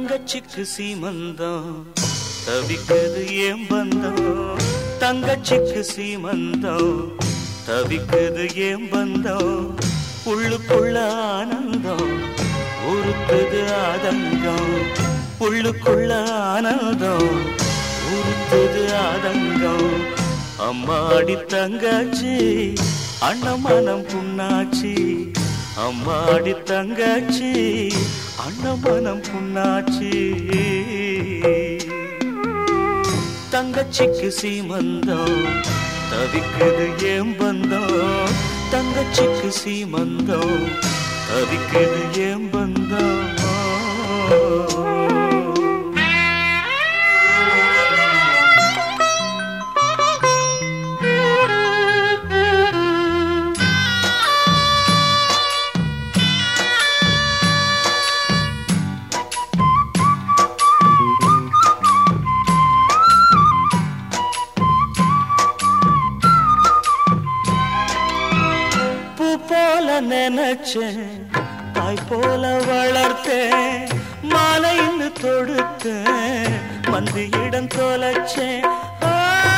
தங்கச்சிக்கு சீமந்தம் தவிக்குது ஏன் பந்தம் தங்கச்சிக்கு சீமந்தம் தவிக்குது ஏன் பந்தம் உள்ளுக்குள்ள ஆனந்தம் உருத்துது ஆதங்கம் உள்ளுக்குள்ள ஆனந்தம் உருத்துது ஆதங்கம் அம்மாடி தங்கச்சி அண்ணமனம் புண்ணாச்சி அம்மாடி தங்கச்சி அண்ணமனம் புண்ணாச்சி தங்கச்சிக்கு சீமந்தம் தவிக்குது ஏன் பந்தம் தங்கச்சிக்கு சீமந்தம் தவிக்குது ஏன் பந்தம் பூ போல நினைச்சேன் தாய் போல வளர்த்தேன் மாலைன்னு தொடுத்தேன் வந்து இடம் தொலைச்சேன் ஆ,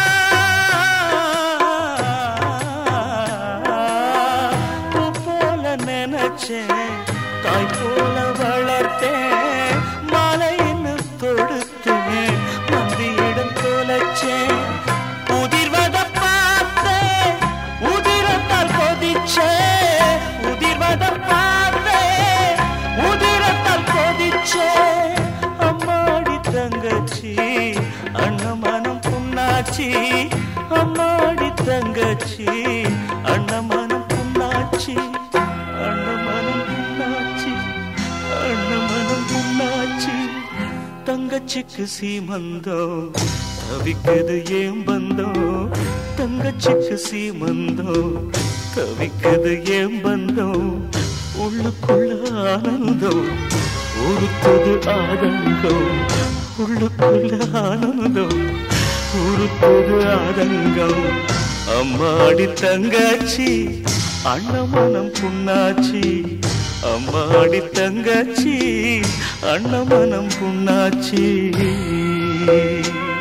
பூ போல நினைச்சேன் தாய் போல வளர்த்தேன் மாலைன்னு தொடுத்தேன் வந்து இடம் தொலைச்சேன் உதிர்வத பார்த்தேன் உதிரத்தால் கொதிச்சே உதிர்வத பார்த்தேன் உதிரத்தால் கொதிச்சே அம்மாடி தங்கச்சி அண்ணமனம் புண்ணாச்சி அம்மாடி தங்கச்சி அண்ணமனம் புண்ணாச்சி அண்ணமனம் புண்ணாச்சி அண்ணமனம் புண்ணாச்சி தங்கச்சிக்கு சீமந்தம் தவிக்குது ஏன் பந்தம் தங்கச்சிக்கு சீமந்தம் தவிக்குது ஏன் பந்தம் உள்ளுக்குள்ள ஆனந்தம் உருத்துது ஆதங்கம் உள்ளுக்குள்ள ஆனந்தம் உருத்துது ஆதங்கம் அம்மாடி தங்கச்சி அண்ணமனம் புண்ணாச்சி அம்மாடி தங்கச்சி அண்ணமனம் புண்ணாச்சி